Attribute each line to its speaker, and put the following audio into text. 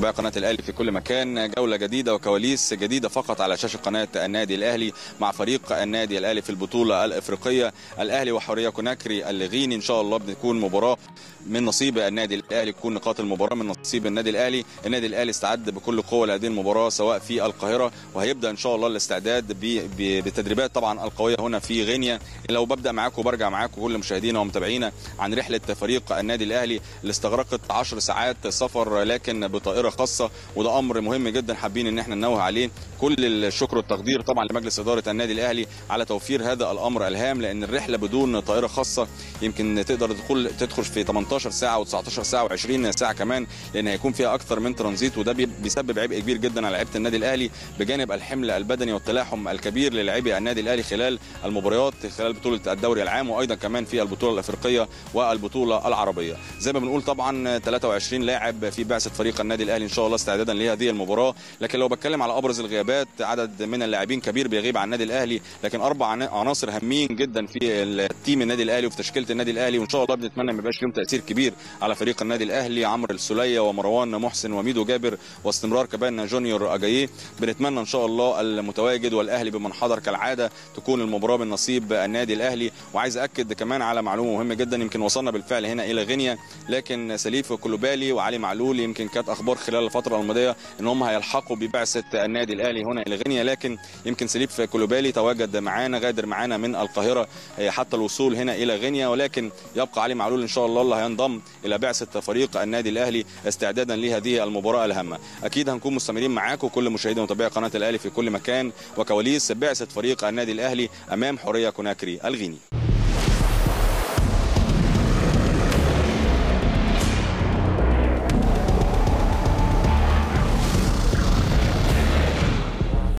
Speaker 1: ومتابعي قناه الاهلي في كل مكان جوله جديده وكواليس جديده فقط على شاشه قناه النادي الاهلي مع فريق النادي الاهلي في البطوله الافريقيه الاهلي وحوريه كوناكري اللغيني ان شاء الله بتكون مباراه من نصيب النادي الاهلي تكون نقاط المباراه من نصيب النادي الاهلي النادي الاهلي استعد بكل قوه لهذه المباراه سواء في القاهره وهيبدا ان شاء الله الاستعداد بالتدريبات طبعا القويه هنا في غينيا لو ببدا معاكم وبرجع معاكم كل مشاهدينا ومتابعينا عن رحله فريق النادي الاهلي اللي استغرقت 10 ساعات سفر لكن بطائره خاصه وده امر مهم جدا حابين ان احنا ننوه عليه كل الشكر والتقدير طبعا لمجلس اداره النادي الاهلي على توفير هذا الامر الهام لان الرحله بدون طائره خاصه يمكن تقدر تدخل تدخل في 18 ساعه و19 ساعه و20 ساعه كمان لان هيكون فيها اكثر من ترانزيت وده بيسبب عبء كبير جدا على لعيبه النادي الاهلي بجانب الحمل البدني والتلاحم الكبير للاعبي النادي الاهلي خلال المباريات خلال بطوله الدوري العام وايضا كمان في البطوله الافريقيه والبطوله العربيه زي ما بنقول طبعا 23 لاعب في بعثه فريق النادي الاهلي ان شاء الله استعدادا لهذه المباراه لكن لو بتكلم على ابرز الغيابات عدد من اللاعبين كبير بيغيب عن النادي الاهلي لكن اربع عناصر هامين جدا في التيم النادي الاهلي وفي تشكيله النادي الاهلي وان شاء الله بنتمنى ما يبقاش لهم تاثير كبير على فريق النادي الاهلي عمرو السوليه ومروان محسن وميدو جابر واستمرار كمان جونيور اجاييه بنتمنى ان شاء الله المتواجد والاهلي بمن حضر كالعاده تكون المباراه من نصيب النادي الاهلي وعايز اكد كمان على معلومه مهمه جدا يمكن وصلنا بالفعل هنا الى غينيا لكن سليف كلوبالي وعلي معلول يمكن كانت اخبار خلال الفتره الماضيه ان هم هيلحقوا ببعثه النادي الاهلي هنا الى غينيا لكن يمكن سليف كلوبالي تواجد معانا غادر معانا من القاهره حتى الوصول هنا الى غينيا ولكن يبقى علي معلول ان شاء الله اللي هينضم الى بعثه فريق النادي الاهلي استعدادا لهذه المباراه الهامه اكيد هنكون مستمرين معاكم كل مشاهدي ومتابعي قناه الاهلي في كل مكان وكواليس بعثه فريق النادي الاهلي امام حوريه كوناكري الغيني